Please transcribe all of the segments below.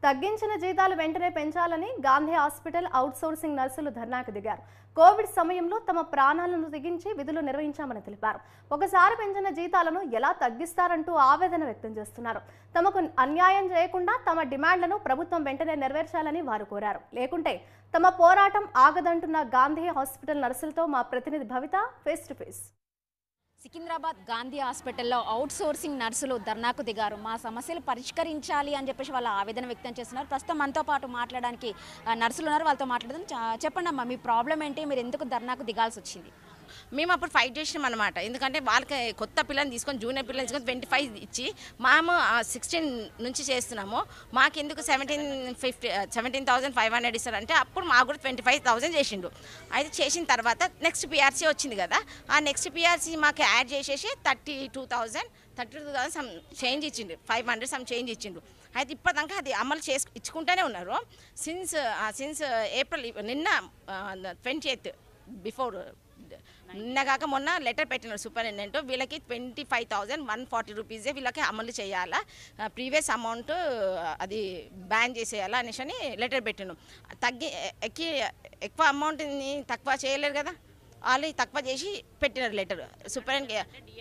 తగ్గించిన జీతాలు వెంటనే పెంచాలని గాంధీ హాస్పిటల్ అవుట్సోర్సింగ్ నర్సులు ధర్నాకు దిగారు కోవిడ్ సమయంలో తమ ప్రాణాలను తెగించి విధులు నిర్వహించామని తెలిపారు ఒకసారి పెంచిన జీతాలను ఎలా తగ్గిస్తారంటూ ఆవేదన వ్యక్తం చేస్తున్నారు తమకు అన్యాయం చేయకుండా తమ డిమాండ్లను ప్రభుత్వం వెంటనే నెరవేర్చాలని వారు కోరారు లేకుంటే తమ పోరాటం ఆగదంటున్న గాంధీ హాస్పిటల్ నర్సులతో మా ప్రతినిధి Bhavitha face to face Secunderabad Gandhi హాస్పిటల్లో అవుట్ సోర్సింగ్ నర్సులు ధర్నాకు దిగారు మా సమస్యలు పరిష్కరించాలి అని చెప్పేసి వాళ్ళ ఆవేదన వ్యక్తం చేస్తున్నారు ప్రస్తుతం మనతో పాటు మాట్లాడడానికి ఆ, నర్సులు ఉన్నారు వాళ్ళతో మాట్లాడదాం చా- చెప్పండి అమ్మా మీ ప్రాబ్లం ఏంటి మీరు ఎందుకు ధర్నాకు దిగాల్సి వచ్చింది మేము అప్పుడు ఫైట్ చేసినాం అనమాట ఎందుకంటే వాళ్ళకి కొత్త పిల్లని తీసుకొని జూనియర్ పిల్లని తీసుకొని ట్వంటీ ఫైవ్ ఇచ్చి మేము సిక్స్టీన్ నుంచి చేస్తున్నాము మాకెందుకు seventeen fifty seventeen thousand five hundred ఇస్తారంటే అప్పుడు మాకు కూడా ట్వంటీ ఫైవ్ థౌసండ్ చేసిండు అయితే చేసిన తర్వాత నెక్స్ట్ పిఆర్సీ వచ్చింది కదా ఆ నెక్స్ట్ పిఆర్సీ మాకు యాడ్ చేసేసి thirty two thousand thirty two thousand some change ఇచ్చిండు ఫైవ్ హండ్రెడ్ సమ్ చేంజ్ ఇచ్చిండు అయితే ఇప్పటిదాకా అది అమలు చేసు ఇచ్చుకుంటూనే ఉన్నారు సిన్స్ సిన్స్ ఏప్రిల్ నిన్న ట్వంటీ ఎయిత్ బిఫోర్ నిన్న కాక మొన్న లెటర్ పెట్టినారు సూపరింటెండెంట్ వీళ్ళకి twenty five thousand one forty రూపీసే వీళ్ళకి అమలు చేయాలా ప్రీవియస్ అమౌంట్ అది బ్యాన్ చేసేయాలా అనేసి అని లెటర్ పెట్టినాం తగ్గి ఎక్కి ఎక్కువ అమౌంట్ని తక్కువ చేయలేరు కదా వాళ్ళు తక్కువ చేసి పెట్టినారు లెటర్ సూపరింట్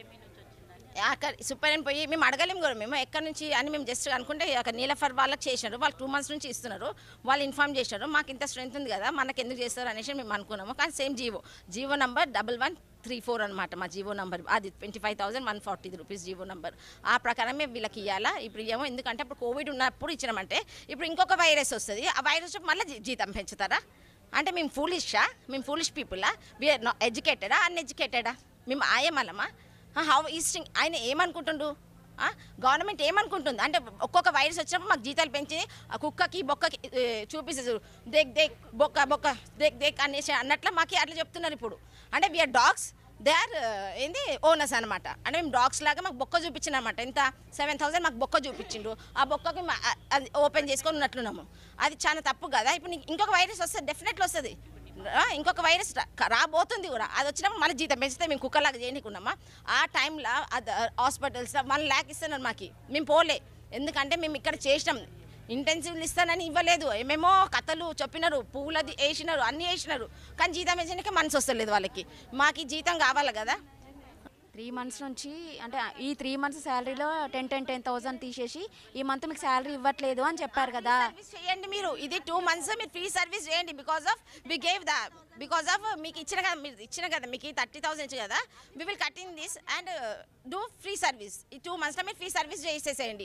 అక్కడ సూపరింట్ పోయి మేము అడగలేము కూడా మేము ఎక్కడి నుంచి అని మేము జస్ట్ అనుకుంటే అక్కడ నీలఫర్ వాళ్ళకి చేసినారు వాళ్ళు టూ మంత్స్ నుంచి ఇస్తున్నారు వాళ్ళు ఇన్ఫార్మ్ చేశారు మాకు ఇంత స్ట్రెంత్ ఉంది కదా మనకి ఎందుకు చేస్తారు అనేసి మేము అనుకున్నాము కానీ same GO GO number double one three four అనమాట మా జీవో నంబర్ అది twenty five thousand one forty rupees GO number ఆ ప్రకారం మేము వీళ్ళకి ఇవ్వాలా ఇప్పుడు ఏమో ఎందుకంటే అప్పుడు కోవిడ్ ఉన్నప్పుడు ఇచ్చినామంటే ఇప్పుడు ఇంకొక వైరస్ వస్తుంది ఆ వైరస్ మళ్ళీ జీ- జీతం పెంచుతారా అంటే మేము ఫూలిషా మేము ఫూలిష్ పీపులా వీఆర్ ఎడ్యుకేటెడా అన్ఎడ్యుకేటెడా మేము ఆయమలమా హౌ ఈస్టింగ్ ఆయన ఏమనుకుంటుండు గవర్నమెంట్ ఏమనుకుంటుంది అంటే ఒక్కొక్క వైరస్ వచ్చినప్పుడు మాకు జీతాలు పెంచి ఆ కుక్కకి బొక్కకి ఏ, చూపిస్తుంది చూడు. దేక్ దేక్ బొక్క బొక్క దేక్ దేక్ అనేసి అన్నట్లు మాకు అట్లా చెప్తున్నారు ఇప్పుడు అంటే వీఆర్ డాగ్స్ దే ఆర్ ఏంది ఓనర్స్ అనమాట అంటే మేము డాగ్స్ లాగా మాకు బొక్క చూపించిన అనమాట ఎంత సెవెన్ థౌసండ్ మాకు బొక్క చూపించిండు ఆ బొక్కకి మా- ఆ- అది ఓపెన్ చేసుకొని ఉన్నట్లున్నాము అది చాలా తప్పు కదా ఇప్పుడు నీకు ఇంకొక వైరస్ వస్తుంది డెఫినెట్లీ వస్తుంది ఆ, ఇంకొక వైరస్ రా- రాబోతుంది కూడా అది వచ్చినప్పుడు మళ్ళీ జీతం పెంచితే మేము కుక్కలాగా చేయనికున్నామా ఆ టైంలో హాస్పిటల్స్ వన్ ల్యాక్ ఇస్తున్నారు మాకు మేము పోలే ఎందుకంటే మేము ఇక్కడ చేసినాం ఇంటెన్సివ్లు ఇస్తానని ఇవ్వలేదు ఏమేమో కథలు చెప్పినారు పువ్వులది వేసినారు అన్నీ వేసినారు కానీ జీతం వేసినాక మనసు వస్తలేదు వాళ్ళకి మాకు ఈ జీతం కావాలి కదా త్రీ మంత్స్ నుంచి అంటే ఈ త్రీ మంత్స్ శాలరీలో టెన్ టెన్ టెన్ థౌసండ్ తీసేసి ఈ మంత్ మీకు శాలరీ ఇవ్వట్లేదు అని చెప్పారు కదా సర్వీస్ చేయండి మీరు ఇది టూ మంత్స్ మీరు ఫ్రీ సర్వీస్ చేయండి because of we gave the because of మీకు ఇచ్చిన కదా మీరు ఇచ్చిన కదా మీకు థర్టీ థౌసండ్ ఇచ్చి కదా we will cut in this and do free service ఈ టూ మంత్స్లో మీరు ఫ్రీ సర్వీస్ చేసేసేయండి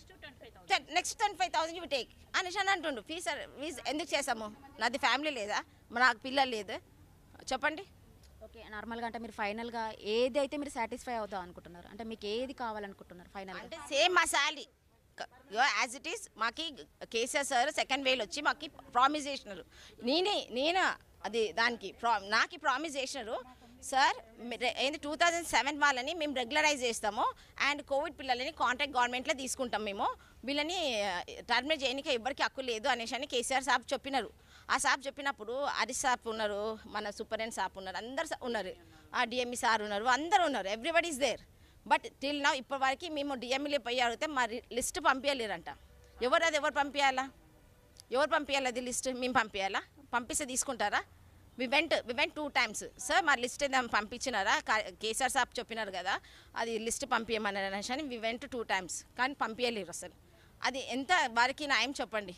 next twenty five thousand you take అనేసి అని అంటుండు ఫ్రీ సర్వీస్ ఎందుకు చేసాము నాది ఫ్యామిలీ లేదా నాకు పిల్లలు లేదు చెప్పండి ఓకే నార్మల్గా అంటే మీరు ఫైనల్గా ఏది అయితే మీరు సాటిస్ఫై అవుతాం అనుకుంటున్నారు అంటే మీకు ఏది కావాలనుకుంటున్నారు ఫైనల్గా అంటే సేమ్ మా శాలరీ యాజ్ ఇట్ ఈస్ మాకి కేసీఆర్ సార్ సెకండ్ వేలు వచ్చి మాకి ప్రామిస్ చేసినారు నేనే నేను అది దానికి ప్రా నాకు ప్రామిస్ చేసినారు సార్ మీరు- ఏంది టూ థౌజండ్ సెవెన్ వాళ్ళని మేము రెగ్యులరైజ్ చేస్తాము అండ్ కోవిడ్ పిల్లలని కాంట్రాక్ట్ గవర్నమెంట్లో తీసుకుంటాం మేము వీళ్ళని టర్మినేట్ చేయడానికి ఎవరికి హక్కు లేదు అనేసి అని కేసీఆర్ సాబ్ చెప్పినారు ఆ సాబ్ చెప్పినప్పుడు హరీష్ సాబ్ ఉన్నారు మన సూపరెంట్ సాబ్ ఉన్నారు అందరు సా- ఉన్నారు ఆ డిఎంఈ సార్ ఉన్నారు అందరు ఉన్నారు everybody is there but till నా ఇప్పటి వరకు మేము డిఎంఈలో పోయి అడిగితే మా లిస్ట్ పంపించలేరంట ఎవరు అది ఎవరు పంపించాలా ఎవరు పంపించాలి అది లిస్ట్ మేము పంపించాలా పంపిస్తే తీసుకుంటారా we went we went two times sir మా లిస్ట్ ఏదైనా పంపించినారా కా- కేసీఆర్ సాబ్ చెప్పినారు కదా అది లిస్ట్ పంపించమన్నారు అనేసి అని వి వెంట్ టూ టైమ్స్ కానీ పంపించలేరు అసలు అది ఎంత వారికి న్యాయం చెప్పండి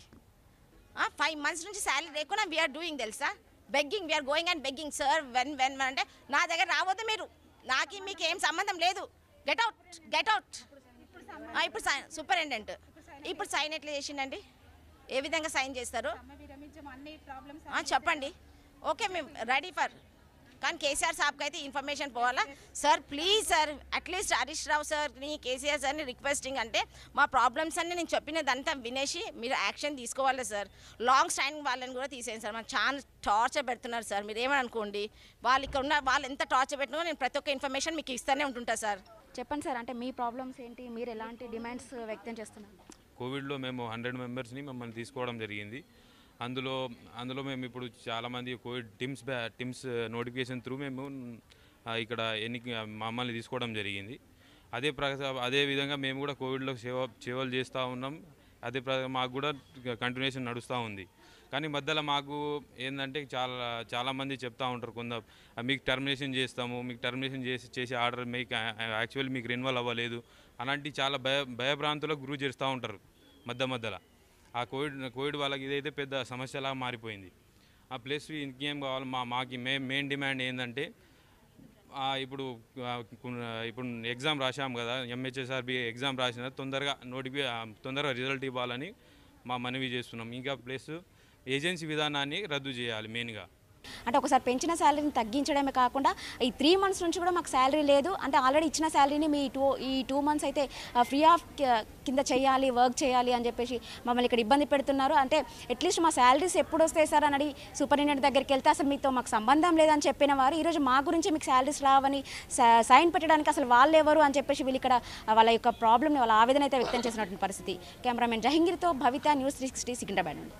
ఫైవ్ మంత్స్ నుంచి శాలరీ లేకుండా వీఆర్ డూయింగ్ తెలుసా begging we are going and begging sir when when అంటే నా దగ్గర రావద్దు మీరు నాకు మీకు ఏం సంబంధం లేదు గెట్ అవుట్ గెట్ అవుట్ ఇప్పుడు సైన్ సూపరింటెండెంట్ ఇప్పుడు సైన్ ఎట్లా చేసిండండి ఏ విధంగా సైన్ చేస్తారు ఆ, చెప్పండి ఓకే మేము రెడీ ఫర్ కానీ కేసీఆర్ సాబ్కి అయితే ఇన్ఫర్మేషన్ పోవాలా sir please sir at least Harish Rao సార్ని కేసీఆర్ సార్ని రిక్వెస్టింగ్ అంటే మా ప్రాబ్లమ్స్ అన్ని నేను చెప్పినదంతా వినేసి మీరు యాక్షన్ తీసుకోవాలి సార్ లాంగ్ స్టాండింగ్ వాళ్ళని కూడా తీసేయండి సార్ మాకు చాలా టార్చర్ పెడుతున్నారు సార్ మీరు ఏమని అనుకోండి వాళ్ళు ఇక్కడ ఉన్న వాళ్ళు ఎంత టార్చర్ పెట్టినా నేను ప్రతి ఒక్క ఇన్ఫర్మేషన్ మీకు ఇస్తూనే ఉంటుంటా సార్ చెప్పండి సార్ అంటే మీ ప్రాబ్లమ్స్ ఏంటి మీరు ఎలాంటి డిమాండ్స్ వ్యక్తం చేస్తున్నారు కోవిడ్లో మేము హండ్రెడ్ మెంబర్స్ని మమ్మల్ని తీసుకోవడం జరిగింది అందులో అందులో మేము ఇప్పుడు చాలామంది కోవిడ్ టిమ్స్ బ్యా టిమ్స్ నోటిఫికేషన్ త్రూ మేము ఆ, ఇక్కడ ఎన్నిక మమ్మల్ని తీసుకోవడం జరిగింది అదే ప్ర అదే విధంగా మేము కూడా కోవిడ్లో సేవ సేవలు చేస్తూ ఉన్నాం అదే ప్ర- మాకు కూడా కంటిన్యూషన్ నడుస్తూ ఉంది కానీ మధ్యలో మాకు ఏంటంటే చాలా చాలామంది చెప్తా ఉంటారు కొంత "ఆ, మీకు టర్మినేషన్ చేస్తాము మీకు టర్మినేషన్ చేసి చేసి ఆర్డర్ మీకు యాక్చువల్లీ మీకు రెన్యువల్ అవ్వలేదు అలాంటి చాలా భయ భయభ్రాంతులకు గురి చేస్తూ ఉంటారు మధ్య మధ్యలో ఆ కోవిడ్ కోవిడ్ వాళ్ళకి ఇదైతే పెద్ద సమస్యలా మారిపోయింది ఆ ప్లస్ ఇంకేం కావాలి మా మాకి మే మెయిన్ డిమాండ్ ఏంటంటే ఆ, ఇప్పుడు ఆ, కొన్- ఇప్పుడు ఎగ్జామ్ రాశాం కదా ఎంహెచ్ఎస్ఆర్బి ఎగ్జామ్ రాసిన తొందరగా నోటిఫి ఆ, తొందరగా రిజల్ట్ ఇవ్వాలని మా మనవి చేస్తున్నాం ఇంకా ప్లస్ ఏజెన్సీ విధానాన్ని రద్దు చేయాలి మెయిన్గా అంటే ఒకసారి పెంచిన శాలరీని తగ్గించడమే కాకుండా ఈ త్రీ మంత్స్ నుంచి కూడా మాకు శాలరీ లేదు అంటే ఆల్రెడీ ఇచ్చిన శాలరీని మీ టూ ఈ టూ మంత్స్ అయితే ఫ్రీ ఆఫ్ కింద చేయాలి వర్క్ చేయాలి అని చెప్పేసి మమ్మల్ని ఇక్కడ ఇబ్బంది పెడుతున్నారు అంటే అట్లీస్ట్ మా శాలరీస్ ఎప్పుడు వస్తాయి సార్ అని అడిగి సూపరింటెండెంట్ దగ్గరికి వెళ్తే అసలు మీతో మాకు సంబంధం లేదని చెప్పిన వారు ఈరోజు మా గురించి మీకు శాలరీస్ రావని స- సైన్ పెట్టడానికి అసలు వాళ్ళు ఎవరు అని చెప్పేసి వీళ్ళు ఇక్కడ వాళ్ళ యొక్క ప్రాబ్లమ్ని వాళ్ళ ఆవేదన అయితే వ్యక్తం చేసినటువంటి పరిస్థితి కెమెరామెన్ జహంగీర్తో Bhavitha news three sixty Secunderabad నుండి